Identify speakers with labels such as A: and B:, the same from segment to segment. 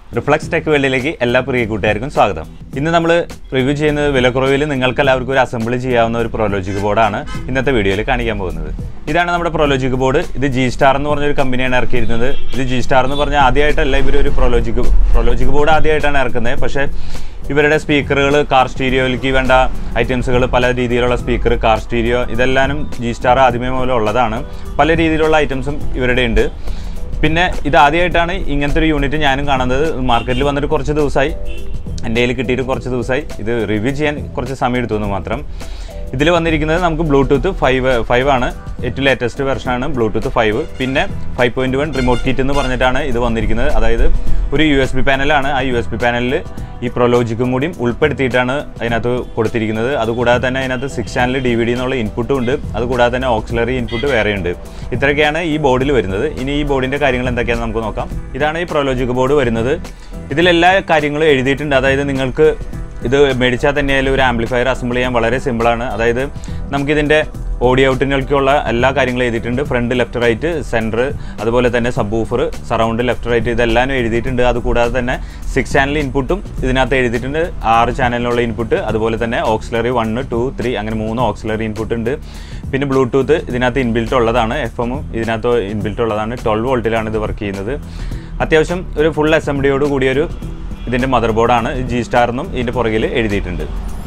A: reflux tech വേൾഡിലേക്ക് എല്ലാ പ്രിയ കൂട്ടുകാർക്കും സ്വാഗതം ഇന്ന് നമ്മൾ റിവ്യൂ ചെയ്യുന്നത് വിലക്കുറവിൽ നിങ്ങൾക്ക് എല്ലാവർക്കും ഒരു അസംബ്ലി ചെയ്യാവുന്ന ഒരു പ്രൊലോജിക് ബോർഡാണ് ഇന്നത്തെ വീഡിയോയിൽ കാണിക്കാൻ പോകുന്നത് ഇതാണ് നമ്മുടെ പ്രൊലോജിക് ബോർഡ് ഇത് ജി സ്റ്റാർ എന്ന് പറഞ്ഞൊരു കമ്പനിയാണ് ഇറക്കിയിരുന്നത് ഇത് ജി സ്റ്റാർ എന്ന് പറഞ്ഞാൽ ആദ്യമായിട്ടല്ല ഇവർ ഒരു പ്രൊലോജിക് പ്രൊലോജിക് ബോർഡ് ആദ്യമായിട്ടാണ് ഇറക്കുന്നത് പക്ഷേ ഇവരുടെ സ്പീക്കറുകൾ കാർ സ്റ്റീരിയോയിലേക്ക് വേണ്ട ഐറ്റംസുകൾ പല രീതിയിലുള്ള സ്പീക്കർ കാർ സ്റ്റീരിയോ ഇതെല്ലാനും ജി സ്റ്റാർ ആദ്യമേ മൂലം ഉള്ളതാണ് പല രീതിയിലുള്ള ഐറ്റംസും ഇവരുടെ ഉണ്ട് പിന്നെ ഇത് ആദ്യമായിട്ടാണ് ഇങ്ങനത്തെ ഒരു യൂണിറ്റ് ഞാനും കാണുന്നത് മാർക്കറ്റിൽ വന്നിട്ട് കുറച്ച് ദിവസമായി എൻ്റെ കയ്യിൽ കിട്ടിയിട്ട് കുറച്ച് ദിവസമായി ഇത് റിവ്യൂ ചെയ്യാൻ കുറച്ച് സമയം എടുത്തു എന്ന് മാത്രം ഇതിൽ വന്നിരിക്കുന്നത് നമുക്ക് ബ്ലൂടൂത്ത് ഫൈവ് ഫൈവ് ആണ് ഏറ്റവും ലേറ്റസ്റ്റ് വെർഷനാണ് ബ്ലൂടൂത്ത് ഫൈവ് പിന്നെ five point one remote kit എന്ന് പറഞ്ഞിട്ടാണ് ഇത് വന്നിരിക്കുന്നത് അതായത് ഒരു യു എസ് ബി പാനലാണ് ആ യു എസ് ബി പാനലിൽ ഈ പ്രൊലോജിക്കും കൂടിയും ഉൾപ്പെടുത്തിയിട്ടാണ് അതിനകത്ത് കൊടുത്തിരിക്കുന്നത് അതുകൂടാതെ തന്നെ അതിനകത്ത് six channel D V D എന്നുള്ള ഇൻപുട്ടും ഉണ്ട് അതുകൂടാതെ തന്നെ ഓക്സിലറി ഇൻപുട്ട് വേറെയുണ്ട് ഇത്രയൊക്കെയാണ് ഈ ബോർഡിൽ വരുന്നത് ഇനി ഈ ബോർഡിൻ്റെ കാര്യങ്ങൾ എന്തൊക്കെയാണെന്ന് നമുക്ക് നോക്കാം ഇതാണ് ഈ പ്രൊലോജിക് ബോർഡ് വരുന്നത് ഇതിലെല്ലാ കാര്യങ്ങളും എഴുതിയിട്ടുണ്ട് അതായത് നിങ്ങൾക്ക് ഇത് മേടിച്ചാൽ തന്നെയായാലും ഒരു ആംപ്ലിഫയർ അസംബിൾ ചെയ്യാൻ വളരെ സിമ്പിളാണ് അതായത് നമുക്കിതിൻ്റെ ഓഡിയോ ഔട്ടിനൊക്കെയുള്ള എല്ലാ കാര്യങ്ങളും എഴുതിയിട്ടുണ്ട് ഫ്രണ്ട് ലെഫ്റ്റ് റൈറ്റ് സെൻറ്റർ അതുപോലെ തന്നെ subwoofer surround left right ഇതെല്ലാം എഴുതിയിട്ടുണ്ട് അതുകൂടാതെ തന്നെ സിക്സ് ചാനൽ ഇൻപുട്ടും ഇതിനകത്ത് എഴുതിയിട്ടുണ്ട് ആറ് ചാനലിനുള്ള ഇൻപുട്ട് അതുപോലെ തന്നെ ഓക്സിലറി വണ്ണ് ടു ത്രീ അങ്ങനെ മൂന്ന് ഓക്സിലറി ഇൻപുട്ട് ഉണ്ട് പിന്നെ ബ്ലൂടൂത്ത് ഇതിനകത്ത് ഇൻബിൽറ്റ് ഉള്ളതാണ് എഫ് എമ്മും ഇതിനകത്ത് ഇൻബിൽറ്റ് ഉള്ളതാണ് ട്വൽവ് വോൾട്ടിലാണ് ഇത് വർക്ക് ചെയ്യുന്നത് അത്യാവശ്യം ഒരു ഫുൾ അസംബ്ലിയോട് കൂടിയൊരു ഇതിൻ്റെ മദർ ബോർഡാണ് ജി സ്റ്റാർ എന്നും ഇതിൻ്റെ പുറകിൽ എഴുതിയിട്ടുണ്ട്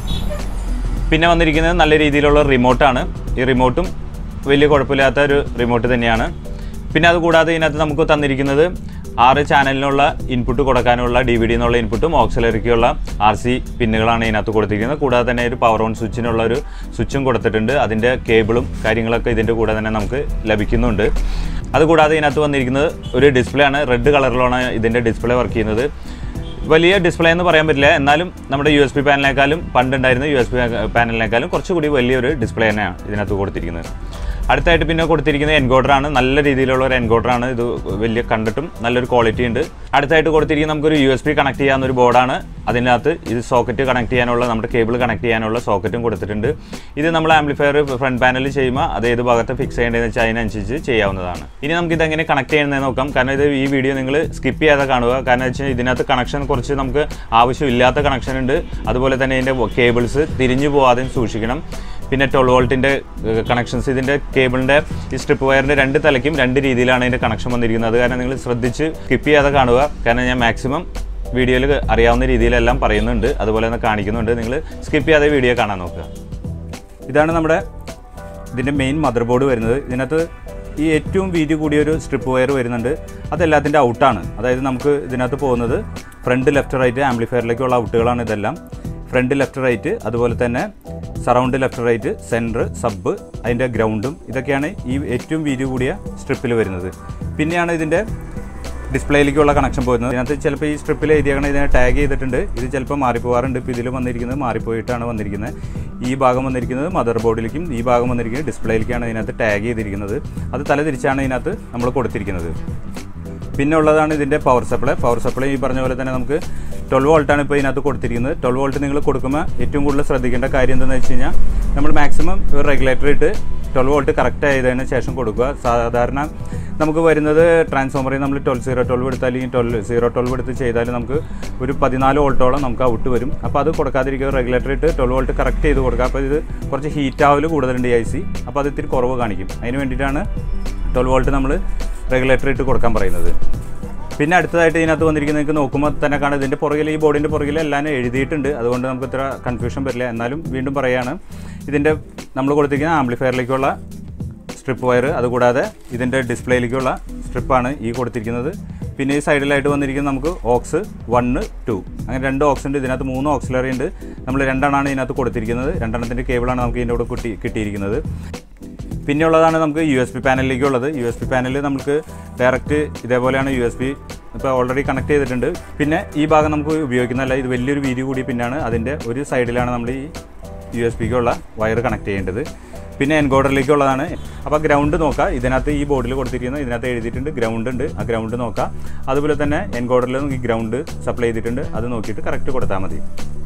A: പിന്നെ വന്നിരിക്കുന്നത് നല്ല രീതിയിലുള്ള റിമോട്ടാണ് ഈ റിമോട്ടും വലിയ കുഴപ്പമില്ലാത്ത ഒരു റിമോട്ട് തന്നെയാണ് പിന്നെ അതുകൂടാതെ ഇതിനകത്ത് നമുക്ക് തന്നിരിക്കുന്നത് ആറ് ചാനലിനുള്ള ഇൻപുട്ട് കൊടുക്കാനുള്ള ഡി വി ഡി എന്നുള്ള ഇൻപുട്ടും ഓക്സിലറിക്കുള്ള ആർ സി പിന്നുകളാണ് ഇതിനകത്ത് കൊടുത്തിരിക്കുന്നത് കൂടാതെ തന്നെ ഒരു പവർ ഓൺ സ്വിച്ചിനുള്ള ഒരു സ്വിച്ചും കൊടുത്തിട്ടുണ്ട് അതിൻ്റെ കേബിളും കാര്യങ്ങളൊക്കെ ഇതിൻ്റെ കൂടെ തന്നെ നമുക്ക് ലഭിക്കുന്നുണ്ട് അതുകൂടാതെ ഇതിനകത്ത് വന്നിരിക്കുന്നത് ഒരു ഡിസ്പ്ലേ ആണ് റെഡ് കളറിലാണ് ഇതിൻ്റെ ഡിസ്പ്ലേ വർക്ക് ചെയ്യുന്നത് വലിയ ഡിസ്പ്ലേ എന്ന് പറയാൻ പറ്റില്ല എന്നാലും നമ്മുടെ യു എസ് പി പാനലിനേക്കാളും പണ്ടുണ്ടായിരുന്ന യു എസ് പി പാനലിനേക്കാളും കുറച്ചുകൂടി വലിയൊരു ഡിസ്പ്ലേ തന്നെയാണ് ഇതിനകത്ത് കൊടുത്തിരിക്കുന്നത് അടുത്തായിട്ട് പിന്നെ കൊടുത്തിരിക്കുന്നത് എൻകോഡറാണ് നല്ല രീതിയിലുള്ള ഒരു എൻകോഡറാണ് ഇത് വലിയ കണ്ടിട്ടും നല്ലൊരു ക്വാളിറ്റി ഉണ്ട് അടുത്തായിട്ട് കൊടുത്തിരിക്കുന്നത് നമുക്കൊരു യു എസ് പി കണക്ട് ചെയ്യാവുന്ന ഒരു ബോർഡാണ് അതിനകത്ത് ഇത് സോക്കറ്റ് കണക്ട് ചെയ്യാനുള്ള നമ്മുടെ കേബിൾ കണക്ട് ചെയ്യാനുള്ള സോക്കറ്റും കൊടുത്തിട്ടുണ്ട് ഇത് നമ്മൾ ആംപ്ലിഫയർ ഫ്രണ്ട് പാനലിൽ ചെയ്യുമ്പോൾ അത് ഏത് ഭാഗത്ത് ഫിക്സ് ചെയ്യേണ്ടതെന്ന് വെച്ചാൽ അതിനനുസരിച്ച് ചെയ്യാവുന്നതാണ് ഇനി നമുക്ക് ഇതെങ്ങനെ കണക്ട് ചെയ്യുന്നത് നോക്കാം കാരണം ഇത് ഈ വീഡിയോ നിങ്ങൾ സ്കിപ്പ് ചെയ്യാതെ കാണുക കാരണം വെച്ചാൽ ഇതിനകത്ത് കണക്ഷൻ കുറച്ച് നമുക്ക് ആവശ്യമില്ലാത്ത കണക്ഷൻ ഉണ്ട് അതുപോലെ തന്നെ ഇതിൻ്റെ കേബിൾസ് തിരിഞ്ഞു പോവാതെയും സൂക്ഷിക്കണം പിന്നെ ട്വൽവ് വോൾട്ടിൻ്റെ കണക്ഷൻസ് ഇതിൻ്റെ കേബിളിൻ്റെ ഈ സ്ട്രിപ്പ് വയറിൻ്റെ രണ്ട് തലയ്ക്കും രണ്ട് രീതിയിലാണ് ഇതിൻ്റെ കണക്ഷൻ വന്നിരിക്കുന്നത് അത് കാരണം നിങ്ങൾ ശ്രദ്ധിച്ച് സ്കിപ്പ് ചെയ്യാതെ കാണുക കാരണം ഞാൻ മാക്സിമം വീഡിയോയിൽ അറിയാവുന്ന രീതിയിലെല്ലാം പറയുന്നുണ്ട് അതുപോലെ തന്നെ കാണിക്കുന്നുണ്ട് നിങ്ങൾ സ്കിപ്പ് ചെയ്യാതെ വീഡിയോ കാണാൻ നോക്കുക ഇതാണ് നമ്മുടെ ഇതിൻ്റെ മെയിൻ മദർ ബോർഡ് വരുന്നത് ഇതിനകത്ത് ഈ ഏറ്റവും വീതി കൂടിയൊരു സ്ട്രിപ്പ് വയർ വരുന്നുണ്ട് അതെല്ലാത്തിൻ്റെ ഔട്ടാണ് അതായത് നമുക്ക് ഇതിനകത്ത് പോകുന്നത് ഫ്രണ്ട് ലെഫ്റ്റ് റൈറ്റ് ആംപ്ലിഫയറിലേക്കുള്ള ഔട്ടുകളാണ് ഇതെല്ലാം ഫ്രണ്ട് ലെഫ്റ്റ് റൈറ്റ് അതുപോലെ തന്നെ surround left right centre sub അതിൻ്റെ ഗ്രൗണ്ടും ഇതൊക്കെയാണ് ഈ ഏറ്റവും വീതി കൂടിയ സ്ട്രിപ്പിൽ വരുന്നത് പിന്നെയാണ് ഇതിൻ്റെ ഡിസ്പ്ലേയിലേക്കുള്ള കണക്ഷൻ പോകുന്നത് ഇതിനകത്ത് ചിലപ്പോൾ ഈ സ്ട്രിപ്പിൽ എഴുതിയേക്കണ ഇതിനെ ടാഗ് ചെയ്തിട്ടുണ്ട് ഇത് ചിലപ്പോൾ മാറിപ്പോകാറുണ്ട് ഇപ്പോൾ ഇതിൽ വന്നിരിക്കുന്നത് മാറിപ്പോയിട്ടാണ് വന്നിരിക്കുന്നത് ഈ ഭാഗം വന്നിരിക്കുന്നത് മദർ ബോർഡിലേക്കും ഈ ഭാഗം വന്നിരിക്കുന്നത് ഡിസ്പ്ലേയിലേക്കാണ് ഇതിനകത്ത് ടാഗ് ചെയ്തിരിക്കുന്നത് അത് തല തിരിച്ചാണ് ഇതിനകത്ത് നമ്മൾ കൊടുത്തിരിക്കുന്നത് പിന്നെ ഉള്ളതാണ് ഇതിൻ്റെ പവർ സപ്ലൈ പവർ സപ്ലൈ ഈ പറഞ്ഞ പോലെ തന്നെ നമുക്ക് ട്വൽവ് വോൾട്ടാണ് ഇപ്പോൾ ഇതിനകത്ത് കൊടുത്തിരിക്കുന്നത് ട്വൽവ് വോൾട്ട് നിങ്ങൾ കൊടുക്കുമ്പോൾ ഏറ്റവും കൂടുതൽ ശ്രദ്ധിക്കേണ്ട കാര്യം എന്താണെന്ന് വെച്ച് കഴിഞ്ഞാൽ നമ്മൾ മാക്സിമം ഒരു റെഗുലേറ്റർ ഇട്ട് ട്വൽവ് വോൾട്ട് കറക്റ്റ് ആയതിനു ശേഷം കൊടുക്കുക സാധാരണ നമുക്ക് വരുന്നത് ട്രാൻസ്ഫോമറിൽ നമ്മൾ ട്വൽവ് സീറോ ട്വൽവ് എടുത്താൽ അല്ലെങ്കിൽ ട്വൽവ് സീറോ ട്വൽവ് എടുത്ത് ചെയ്താൽ നമുക്ക് ഒരു പതിനാല് വോൾട്ടോളം നമുക്ക് ഔട്ട് വരും അപ്പോൾ അത് കൊടുക്കാതിരിക്കുക റെഗുലേറ്റർ ഇട്ട് ട്വൽവ് വോൾട്ട് കറക്റ്റ് ചെയ്ത് കൊടുക്കുക അപ്പോൾ ഇത് കുറച്ച് ഹീറ്റ് ആവൽ കൂടുതലുണ്ട് ഈ ഐ സി അപ്പോൾ അത് ഇത്തിരി കുറവ് കാണിക്കും അതിന് വേണ്ടിയിട്ടാണ് ട്വൽവ് വോൾട്ട് നമ്മൾ റെഗുലേറ്റർ ഇട്ട് കൊടുക്കാൻ പറയുന്നത് പിന്നെ അടുത്തതായിട്ട് ഇതിനകത്ത് വന്നിരിക്കുന്നത് നിങ്ങൾക്ക് നോക്കുമ്പോൾ തന്നെ കാണാം ഇതിൻ്റെ പുറകിൽ ഈ ബോർഡിൻ്റെ പുറകിൽ എല്ലാം എഴുതിയിട്ടുണ്ട് അതുകൊണ്ട് നമുക്ക് ഇത്ര കൺഫ്യൂഷൻ വരില്ല എന്നാലും വീണ്ടും പറയുകയാണ് ഇതിൻ്റെ നമ്മൾ കൊടുത്തിരിക്കുന്ന ആംപ്ലിഫയറിലേക്കുള്ള സ്ട്രിപ്പ് വയർ അതുകൂടാതെ ഇതിൻ്റെ ഡിസ്പ്ലേയിലേക്കുള്ള സ്ട്രിപ്പാണ് ഈ കൊടുത്തിരിക്കുന്നത് പിന്നെ ഈ സൈഡിലായിട്ട് വന്നിരിക്കുന്നത് നമുക്ക് ഓക്സ് വണ്ണ് ടു അങ്ങനെ രണ്ട് ഓക്സ് ഉണ്ട് ഇതിനകത്ത് മൂന്ന് ഓക്സിലറി ഉണ്ട് നമ്മൾ രണ്ടെണ്ണമാണ് ഇതിനകത്ത് കൊടുത്തിരിക്കുന്നത് രണ്ടെണ്ണത്തിൻ്റെ കേബിളാണ് നമുക്ക് ഇതിൻ്റെ കൂടെ കിട്ടി കിട്ടിയിരിക്കുന്നത് പിന്നെ ഉള്ളതാണ് നമുക്ക് യു എസ് പി പാനലിലേക്കുള്ളത് യു എസ് പി പാനൽ നമുക്ക് ഡയറക്റ്റ് ഇതേപോലെയാണ് യു എസ് പി ഇപ്പോൾ ഓൾറെഡി കണക്ട് ചെയ്തിട്ടുണ്ട് പിന്നെ ഈ ഭാഗം നമുക്ക് ഉപയോഗിക്കുന്നതല്ല ഇത് വലിയൊരു വീതി കൂടി പിന്നാണ് അതിൻ്റെ ഒരു സൈഡിലാണ് നമ്മൾ ഈ യു എസ് പിക്കുള്ള വയർ കണക്ട് ചെയ്യേണ്ടത് പിന്നെ എൻകോഡറിലേക്കുള്ളതാണ് അപ്പോൾ ഗ്രൗണ്ട് നോക്കുക ഇതിനകത്ത് ഈ ബോർഡിൽ കൊടുത്തിരിക്കുന്നത് ഇതിനകത്ത് എഴുതിയിട്ടുണ്ട് ഗ്രൗണ്ട് ഉണ്ട് ആ ഗ്രൗണ്ട് നോക്കുക അതുപോലെ തന്നെ എൻകോഡറിൽ നമുക്ക് ഗ്രൗണ്ട് സപ്ലൈ ചെയ്തിട്ടുണ്ട് അത് നോക്കിയിട്ട് കറക്റ്റ് കൊടുത്താൽ മതി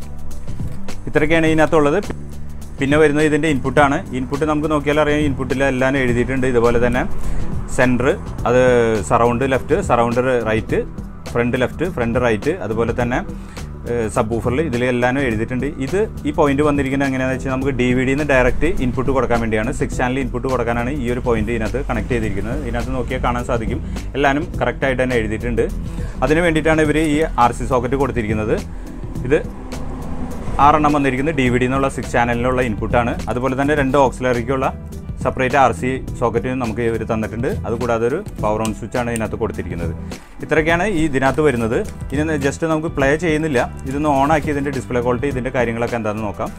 A: ഇത്രയൊക്കെയാണ് ഇതിനകത്തുള്ളത് പിന്നെ വരുന്നത് ഇതിൻ്റെ ഇൻപുട്ടാണ് ഇൻപുട്ട് നമുക്ക് നോക്കിയാൽ അറിയാം ഇൻപുട്ടിൽ എല്ലാം എഴുതിയിട്ടുണ്ട് ഇതുപോലെ തന്നെ സെൻറ്റർ അത് surround left surround right front left front right അതുപോലെ തന്നെ സബ് ഊഫറിൽ ഇതിലെല്ലാം എഴുതിയിട്ടുണ്ട് ഇത് ഈ പോയിന്റ് വന്നിരിക്കുന്നത് എങ്ങനെയാണെന്ന് വെച്ചാൽ നമുക്ക് ഡി വി ഡിന്ന് ഡയറക്റ്റ് ഇൻപുട്ട് കൊടുക്കാൻ വേണ്ടിയാണ് സിക്സ് ചാനൽ ഇൻപുട്ട് കൊടുക്കാനാണ് ഈ ഒരു പോയിന്റ് ഇതിനകത്ത് കണക്ട് ചെയ്തിരിക്കുന്നത് ഇതിനകത്ത് നോക്കിയാൽ കാണാൻ സാധിക്കും എല്ലാവരും കറക്റ്റായിട്ട് തന്നെ എഴുതിയിട്ടുണ്ട് അതിന് വേണ്ടിയിട്ടാണ് ഇവർ ഈ ആർ സി സോക്കറ്റ് കൊടുത്തിരിക്കുന്നത് ഇത് ആറെണ്ണം വന്നിരിക്കുന്നത് ഡി വി ഡി എന്നുള്ള സിക്സ് ചാനലിനുള്ള ഇൻപുട്ടാണ് അതുപോലെ തന്നെ രണ്ട് ഓക്സിലറിക്കുള്ള സെപ്പറേറ്റ് ആർ സി സോക്കറ്റ് നമുക്ക് ഇവർ തന്നിട്ടുണ്ട് അതുകൂടാതെ ഒരു പവർ ഓൺ സ്വിച്ചാണ് ഇതിനകത്ത് കൊടുത്തിരിക്കുന്നത് ഇത്രയൊക്കെയാണ് ഈ ഇതിനകത്ത് വരുന്നത് ഇനി ജസ്റ്റ് നമുക്ക് പ്ലേ ചെയ്യുന്നില്ല ഇതൊന്ന് ഓൺ ആക്കി ഇതിൻ്റെ ഡിസ്പ്ലേ ക്വാളിറ്റി ഇതിൻ്റെ കാര്യങ്ങളൊക്കെ എന്താണെന്ന് നോക്കാം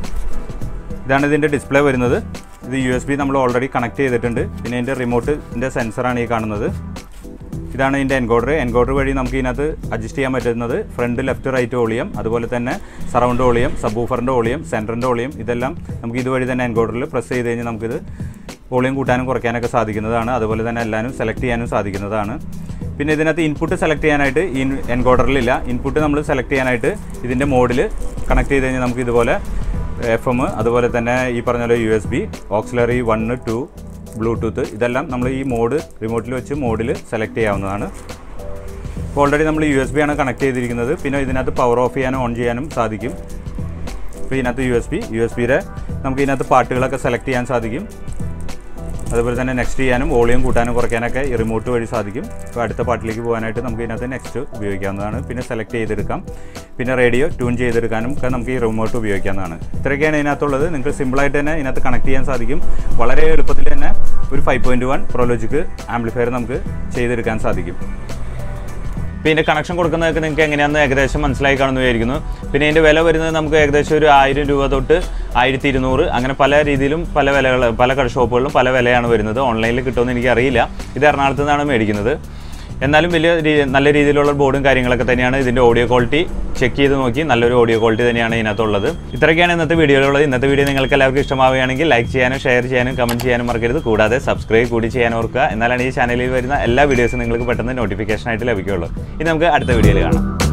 A: ഇതാണ് ഇതിൻ്റെ ഡിസ്പ്ലേ വരുന്നത് ഇത് യു എസ് ബി നമ്മൾ ഓൾറെഡി കണക്ട് ചെയ്തിട്ടുണ്ട് പിന്നെ ഇതിൻ്റെ റിമോട്ടിൻ്റെ സെൻസറാണ് ഈ കാണുന്നത് ഇതാണ് ഇതിൻ്റെ എൻകോഡർ എൻകോഡർ വഴി നമുക്ക് ഇതിനകത്ത് അഡ്ജസ്റ്റ് ചെയ്യാൻ പറ്റുന്നത് ഫ്രണ്ട് ലെഫ്റ്റ് റൈറ്റ് ഓളിയം അതുപോലെ തന്നെ സറൗണ്ട് ഓളിയം സബൂഫറിൻ്റെ ഓളിയം സെൻറ്ററിൻ്റെ ഓളിയം ഇതെല്ലാം നമുക്ക് ഇതുവഴി തന്നെ എൻകോഡറിൽ പ്രസ് ചെയ്ത് കഴിഞ്ഞാൽ നമുക്കിത് വോളിയം കൂട്ടാനും കുറയ്ക്കാനൊക്കെ സാധിക്കുന്നതാണ് അതുപോലെ തന്നെ എല്ലാവരും സെലക്ട് ചെയ്യാനും സാധിക്കുന്നതാണ് പിന്നെ ഇതിനകത്ത് ഇൻപുട്ട് സെലക്ട് ചെയ്യാനായിട്ട് ഈ എൻകോഡറിലില്ല ഇൻപുട്ട് നമ്മൾ സെലക്ട് ചെയ്യാനായിട്ട് ഇതിൻ്റെ മോഡിൽ കണക്ട് ചെയ്ത് കഴിഞ്ഞാൽ നമുക്ക് ഇതുപോലെ എഫ് എം അതുപോലെ തന്നെ ഈ പറഞ്ഞ പോലെ U S B auxiliary one two bluetooth ഇതെല്ലാം നമ്മൾ ഈ മോഡ് റിമോട്ടിൽ വെച്ച് മോഡിൽ സെലക്ട് ചെയ്യാവുന്നതാണ് ഇപ്പോൾ ഓൾറെഡി നമ്മൾ യു എസ് ബി ആണ് കണക്ട് ചെയ്തിരിക്കുന്നത് പിന്നെ ഇതിനകത്ത് പവർ ഓഫ് ചെയ്യാനും ഓൺ ചെയ്യാനും സാധിക്കും ഇപ്പോൾ ഇതിനകത്ത് U S B U S ബിയുടെ നമുക്ക് ഇതിനകത്ത് പാട്ടുകളൊക്കെ സെലക്ട് ചെയ്യാൻ സാധിക്കും അതുപോലെ തന്നെ നെക്സ്റ്റ് ചെയ്യാനും വോളിയം കൂട്ടാനും കുറയ്ക്കാനൊക്കെ ഈ റിമോട്ട് വഴി സാധിക്കും ഇപ്പോൾ അടുത്ത പാട്ടിലേക്ക് പോകാനായിട്ട് നമുക്ക് ഇതിനകത്ത് നെക്സ്റ്റ് ഉപയോഗിക്കാവുന്നതാണ് പിന്നെ സെലക്ട് ചെയ്തെടുക്കാം പിന്നെ റേഡിയോ ട്യൂൺ ചെയ്തെടുക്കാനും ഒക്കെ നമുക്ക് ഈ റിമോട്ട് ഉപയോഗിക്കാവുന്നതാണ് ഇത്രയൊക്കെയാണ് ഇതിനകത്തുള്ളത് നിങ്ങൾക്ക് സിമ്പിളായിട്ട് തന്നെ ഇതിനകത്ത് കണക്ട് ചെയ്യാൻ സാധിക്കും വളരെ എളുപ്പത്തിൽ തന്നെ ഒരു five point one prologic amplifier നമുക്ക് ചെയ്തെടുക്കാൻ സാധിക്കും പിന്നെ ഇതിൻ്റെ കണക്ഷൻ കൊടുക്കുന്നതൊക്കെ നിങ്ങൾക്ക് എങ്ങനെയാണെന്ന് ഏകദേശം മനസ്സിലായി കാണുന്നു വിചാരിക്കുന്നു പിന്നെ ഇതിൻ്റെ വില വരുന്നത് നമുക്ക് ഏകദേശം ഒരു ആയിരം രൂപ തൊട്ട് ആയിരത്തി ഇരുന്നൂറ് അങ്ങനെ പല രീതിയിലും പല വിലകൾ പല കട ഷോപ്പുകളിലും പല വിലയാണ് വരുന്നത് ഓൺലൈനിൽ കിട്ടുമെന്ന് എനിക്കറിയില്ല ഇത് എറണാകുളത്ത് നിന്നാണ് മേടിക്കുന്നത് എന്നാലും വലിയ രീ- നല്ല രീതിയിലുള്ള ബോർഡും കാര്യങ്ങളൊക്കെ തന്നെയാണ് ഇതിൻ്റെ ഓഡിയോ ക്വാളിറ്റി ചെക്ക് ചെയ്ത് നോക്കി നല്ലൊരു ഓഡിയോ ക്വാളിറ്റി തന്നെയാണ് ഇതിനകത്തുള്ളത് ഇത്രയൊക്കെയാണ് ഇന്നത്തെ വീഡിയോയിലുള്ളത് ഇന്നത്തെ വീഡിയോ നിങ്ങൾക്ക് എല്ലാവർക്കും ഇഷ്ടമാവുകയാണെങ്കിൽ ലൈക്ക് ചെയ്യാനും ഷെയർ ചെയ്യാനും കമൻറ്റ് ചെയ്യാനും മറക്കരുത് കൂടാതെ സബ്സ്ക്രൈബ് കൂടി ചെയ്യാൻ ഓർക്കുക എന്നാലാണ് ഈ ചാനലിൽ വരുന്ന എല്ലാ വീഡിയോസും നിങ്ങൾക്ക് പെട്ടെന്ന് നോട്ടിഫിക്കേഷൻ ആയിട്ട് ലഭിക്കുകയുള്ളൂ ഇനി നമുക്ക് അടുത്ത വീഡിയോയിൽ കാണാം